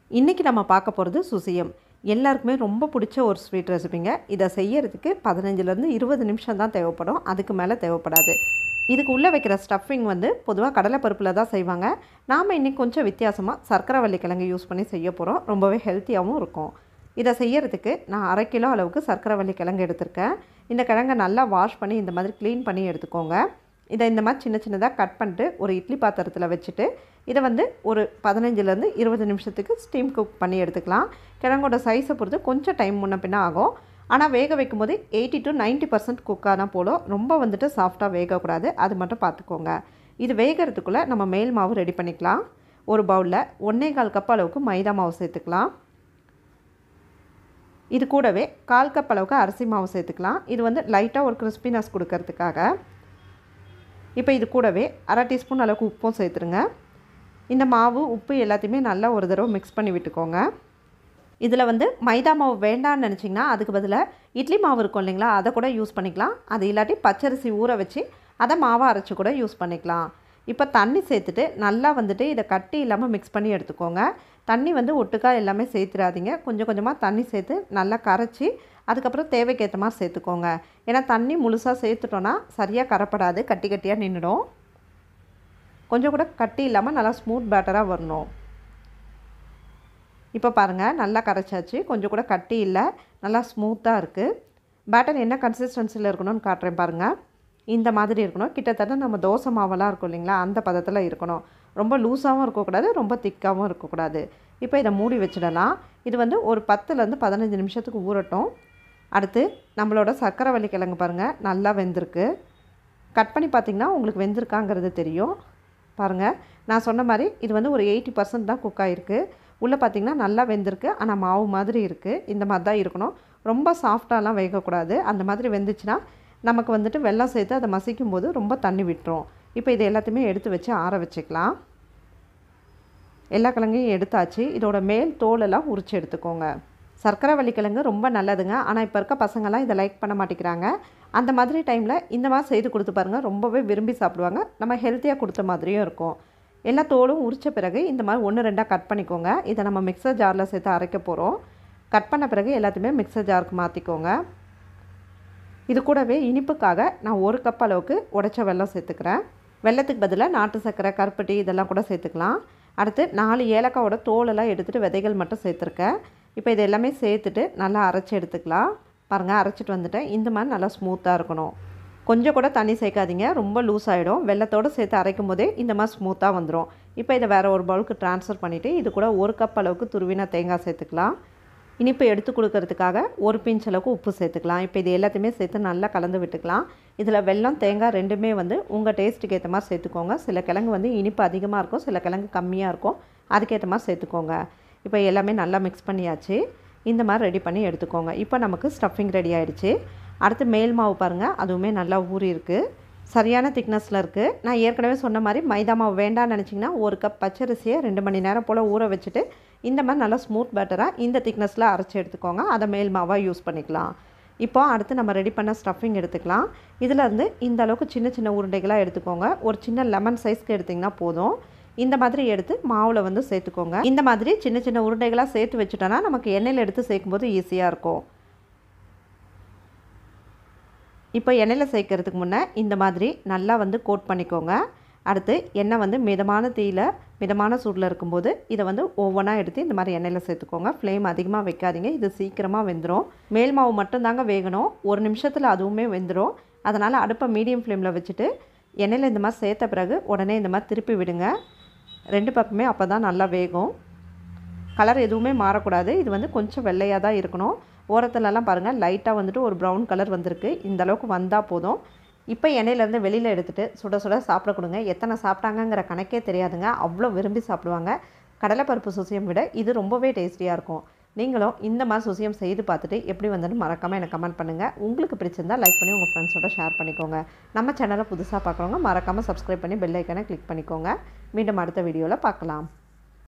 இன்றைக்கி நம்ம பார்க்க போகிறது சுசியம் எல்லாருக்குமே ரொம்ப பிடிச்ச ஒரு ஸ்வீட் ரெசிபிங்க இதை செய்யறதுக்கு பதினஞ்சுலேருந்து இருபது நிமிஷம் தான் தேவைப்படும் அதுக்கு மேலே தேவைப்படாது இதுக்கு உள்ளே வைக்கிற ஸ்டஃபிங் வந்து பொதுவாக கடலைப்பருப்பில் தான் செய்வாங்க நாம் இன்றைக்கி கொஞ்சம் வித்தியாசமாக சர்க்கரை வள்ளிக்கிழங்கு யூஸ் பண்ணி செய்ய போகிறோம் ரொம்பவே ஹெல்த்தியாகவும் இருக்கும் இதை செய்யறதுக்கு நான் அரை கிலோ அளவுக்கு சர்க்கரை வள்ளி கிழங்கு எடுத்திருக்கேன் இந்த கிழங்கை நல்லா வாஷ் பண்ணி இந்த மாதிரி க்ளீன் பண்ணி எடுத்துக்கோங்க இதை இந்த மாதிரி சின்ன சின்னதாக கட் பண்ணிட்டு ஒரு இட்லி பாத்திரத்தில் வச்சுட்டு இதை வந்து ஒரு பதினஞ்சுலேருந்து இருபது நிமிஷத்துக்கு ஸ்டீம் குக் பண்ணி எடுத்துக்கலாம் கிழங்கோட சைஸை பொறுத்து கொஞ்சம் டைம் முன்ன பின்ன ஆகும் ஆனால் வேக வைக்கும்போது eighty to ninety percent cook ஆனால் போலும் ரொம்ப வந்துட்டு சாஃப்டாக வேகக்கூடாது அது மட்டும் பார்த்துக்கோங்க இது வேகிறதுக்குள்ளே நம்ம மேல் மாவு ரெடி பண்ணிக்கலாம் ஒரு பவுலில் ஒன்றே கால் கப் அளவுக்கு மைதா மாவு சேர்த்துக்கலாம் இது கூடவே கால் கப் அளவுக்கு அரிசி மாவு சேர்த்துக்கலாம் இது வந்து லைட்டாக ஒரு கிறிஸ்பினஸ் கொடுக்கறதுக்காக இப்போ இது கூடவே அரை டீஸ்பூன் அளவுக்கு உப்பும் சேர்த்துருங்க இந்த மாவு உப்பு எல்லாத்தையுமே நல்லா ஒரு தடவை மிக்ஸ் பண்ணி விட்டுக்கோங்க இதில் வந்து மைதா மாவு வேண்டாம்னு நினச்சிங்கன்னா அதுக்கு பதிலாக இட்லி மாவு இருக்கும் இல்லைங்களா அதை கூட யூஸ் பண்ணிக்கலாம் அது இல்லாட்டி பச்சரிசி ஊற வச்சு அதை மாவை அரைச்சி கூட யூஸ் பண்ணிக்கலாம் இப்போ தண்ணி சேர்த்துட்டு நல்லா வந்துட்டு இதை கட்டி இல்லாமல் மிக்ஸ் பண்ணி எடுத்துக்கோங்க தண்ணி வந்து ஒட்டுக்கா எல்லாமே சேர்த்துடாதீங்க கொஞ்சம் கொஞ்சமாக தண்ணி சேர்த்து நல்லா கரைச்சி அதுக்கப்புறம் தேவைக்கேற்ற மாதிரி சேர்த்துக்கோங்க ஏன்னா தண்ணி முழுசாக சேர்த்துட்டோன்னா சரியாக கரைப்படாது கட்டி கட்டியாக நின்றுடும் கொஞ்சம் கூட கட்டி இல்லாமல் நல்லா ஸ்மூத் பேட்டராக வரணும் இப்போ பாருங்கள் நல்லா கரைச்சாச்சு கொஞ்சம் கூட கட்டி இல்லை நல்லா ஸ்மூத்தாக இருக்குது பேட்டர் என்ன கன்சிஸ்டன்சியில் இருக்கணும்னு காட்டுறேன் பாருங்கள் இந்த மாதிரி இருக்கணும் கிட்டத்தட்ட நம்ம தோசை மாவெல்லாம் இருக்கும் இல்லைங்களா அந்த பதத்தில் இருக்கணும் ரொம்ப லூஸாகவும் இருக்கக்கூடாது ரொம்ப திக்காகவும் இருக்கக்கூடாது இப்போ இதை மூடி வச்சிடலாம் இது வந்து ஒரு பத்துலேருந்து பதினஞ்சு நிமிஷத்துக்கு ஊறட்டும் அடுத்து நம்மளோட சர்க்கரை வள்ளி கிழங்கு பாருங்கள் நல்லா வெந்திருக்கு கட் பண்ணி பார்த்திங்கன்னா உங்களுக்கு வெந்திருக்காங்கிறது தெரியும் பாருங்கள் நான் சொன்ன மாதிரி இது வந்து ஒரு எயிட்டி பர்சன்ட் தான் குக் ஆகிருக்கு உள்ளே பார்த்திங்கன்னா நல்லா வெந்திருக்கு ஆனால் மாவு மாதிரி இருக்குது இந்த மாதிரி தான் இருக்கணும் ரொம்ப சாஃப்டாலாம் வேகக்கூடாது அந்த மாதிரி வெந்துச்சுன்னா நமக்கு வந்துட்டு வெள்ளம் சேர்த்து அதை மசிக்கும் போது ரொம்ப தண்ணி விட்டுரும் இப்போ இது எல்லாத்தையுமே எடுத்து வச்சு ஆற வச்சுக்கலாம் எல்லா கிழங்கையும் எடுத்தாச்சு இதோட மேல் தோலெல்லாம் உரித்து எடுத்துக்கோங்க சர்க்கரை வள்ளிக்கிழங்கு ரொம்ப நல்லதுங்க ஆனால் இப்போ இருக்க பசங்கள்லாம் இதை லைக் பண்ண மாட்டேங்கிறாங்க அந்த மாதிரி டைமில் இந்த மாதிரி செய்து கொடுத்து பாருங்கள் ரொம்பவே விரும்பி சாப்பிடுவாங்க நம்ம ஹெல்த்தியாக கொடுத்த மாதிரியும் இருக்கும் எல்லா தோலும் உரித்த பிறகு இந்த மாதிரி ஒன்று ரெண்டாக கட் பண்ணிக்கோங்க இதை நம்ம மிக்சர் ஜாரில் சேர்த்து அரைக்க போகிறோம் கட் பண்ண பிறகு எல்லாத்தையுமே மிக்சர் ஜாருக்கு மாற்றிக்கோங்க இது கூடவே இனிப்புக்காக நான் ஒரு கப் அளவுக்கு உடைச்ச வெல்லம் சேர்த்துக்கிறேன் வெள்ளத்துக்கு பதிலாக நாட்டு சர்க்கரை கருப்பட்டி இதெல்லாம் கூட சேர்த்துக்கலாம் அடுத்து நாலு ஏலக்காவோட தோலெல்லாம் எடுத்துகிட்டு விதைகள் மட்டும் சேர்த்துருக்கேன் இப்போ இது எல்லாமே சேர்த்துட்டு நல்லா அரைச்சி எடுத்துக்கலாம் பாருங்கள் அரைச்சிட்டு வந்துட்டேன் இந்த மாதிரி நல்லா ஸ்மூத்தாக இருக்கணும் கொஞ்சம் கூட தண்ணி சேர்க்காதீங்க ரொம்ப லூஸ் ஆகிடும் வெள்ளத்தோடு சேர்த்து அரைக்கும் போதே இந்த மாதிரி ஸ்மூத்தாக வந்துடும் இப்போ இதை வேறு ஒரு பவுலுக்கு ட்ரான்ஸ்ஃபர் பண்ணிவிட்டு இது கூட ஒரு கப் அளவுக்கு துருவின தேங்காய் சேர்த்துக்கலாம் இனிப்பு எடுத்து கொடுக்கறதுக்காக ஒரு பிஞ்ச் அளவுக்கு உப்பு சேர்த்துக்கலாம் இப்போ இது எல்லாத்தையுமே சேர்த்து நல்லா கலந்து விட்டுக்கலாம் இதில் வெல்லம் தேங்காய் ரெண்டுமே வந்து உங்கள் டேஸ்ட்டுக்கு ஏற்ற மாதிரி சேர்த்துக்கோங்க சில கிழங்கு வந்து இனிப்பு அதிகமாக இருக்கும் சில கிழங்கு கம்மியாக இருக்கும் அதுக்கேற்ற மாதிரி சேர்த்துக்கோங்க இப்போ எல்லாமே நல்லா மிக்ஸ் பண்ணியாச்சு இந்த மாதிரி ரெடி பண்ணி எடுத்துக்கோங்க இப்போ நமக்கு ஸ்டஃபிங் ரெடி ஆகிடுச்சு அடுத்து மேல் மாவு பாருங்கள் அதுவுமே நல்லா ஊறி இருக்குது சரியான திக்னஸில் இருக்குது நான் ஏற்கனவே சொன்ன மாதிரி மைதா மாவு வேண்டாம்னு நினச்சிங்கன்னா ஒரு கப் பச்சரிசியை ரெண்டு மணி நேரம் போல் ஊற வச்சுட்டு இந்த மாதிரி நல்லா ஸ்மூத் பேட்டராக இந்த திக்னஸில் அரைச்சி எடுத்துக்கோங்க அதை மேல் மாவாக யூஸ் பண்ணிக்கலாம் இப்போ அடுத்து நம்ம ரெடி பண்ண ஸ்டஃபிங் எடுத்துக்கலாம் இதில் இருந்து இந்த அளவுக்கு சின்ன சின்ன உருண்டைகளாக எடுத்துக்கோங்க ஒரு சின்ன லெமன் சைஸ்க்கு எடுத்திங்கன்னா போதும் இந்த மாதிரி எடுத்து மாவில் வந்து சேர்த்துக்கோங்க இந்த மாதிரி சின்ன சின்ன உருண்டைகளாக சேர்த்து வச்சுட்டோன்னா நமக்கு எண்ணெயில் எடுத்து சேர்க்கும்போது ஈஸியாக இருக்கும் இப்போ எண்ணெயில் சேர்க்கறதுக்கு முன்னே இந்த மாதிரி நல்லா வந்து கோட் பண்ணிக்கோங்க அடுத்து எண்ணெய் வந்து மிதமான தீயில் மிதமான சூடில் இருக்கும்போது இதை வந்து ஒவ்வொன்றா எடுத்து இந்த மாதிரி எண்ணெயில் சேர்த்துக்கோங்க ஃப்ளேம் அதிகமாக வைக்காதீங்க இது சீக்கிரமாக வெந்துடும் மேல் மாவு மட்டும்தாங்க வேகணும் ஒரு நிமிஷத்தில் அதுவுமே வெந்துடும் அதனால் அடுப்பை மீடியம் ஃப்ளேமில் வச்சுட்டு எண்ணெயில் இந்த மாதிரி சேர்த்த பிறகு உடனே இந்த மாதிரி திருப்பி விடுங்க ரெண்டு பக்கமே அப்போ தான் நல்லா வேகும் கலர் எதுவுமே மாறக்கூடாது இது வந்து கொஞ்சம் வெள்ளையாக தான் இருக்கணும் ஓரத்துலலாம் பாருங்கள் லைட்டாக வந்துட்டு ஒரு ப்ரௌன் கலர் வந்திருக்கு இந்த அளவுக்கு வந்தால் போதும் இப்போ எண்ணெயிலேருந்து வெளியில் எடுத்துகிட்டு சுட சுட சாப்பிட கொடுங்க எத்தனை சாப்பிட்டாங்கங்கிற கணக்கே தெரியாதுங்க அவ்வளோ விரும்பி சாப்பிடுவாங்க கடலைப்பருப்பு சுசியம் விட இது ரொம்பவே டேஸ்டியாக இருக்கும் நீங்களும் இந்த மாதிரி சுசியம் செய்து பார்த்துட்டு எப்படி வந்துன்னு மறக்காமல் எனக்கு கமெண்ட் பண்ணுங்கள் உங்களுக்கு பிடிச்சிருந்தால் லைக் பண்ணி உங்கள் ஃப்ரெண்ட்ஸோட ஷேர் பண்ணிக்கோங்க நம்ம சேனலை புதுசாக பார்க்குறவங்க மறக்காமல் சப்ஸ்கிரைப் பண்ணி பெல் ஐக்கனை கிளிக் பண்ணிக்கோங்க மீண்டும் அடுத்த வீடியோவில் பார்க்கலாம்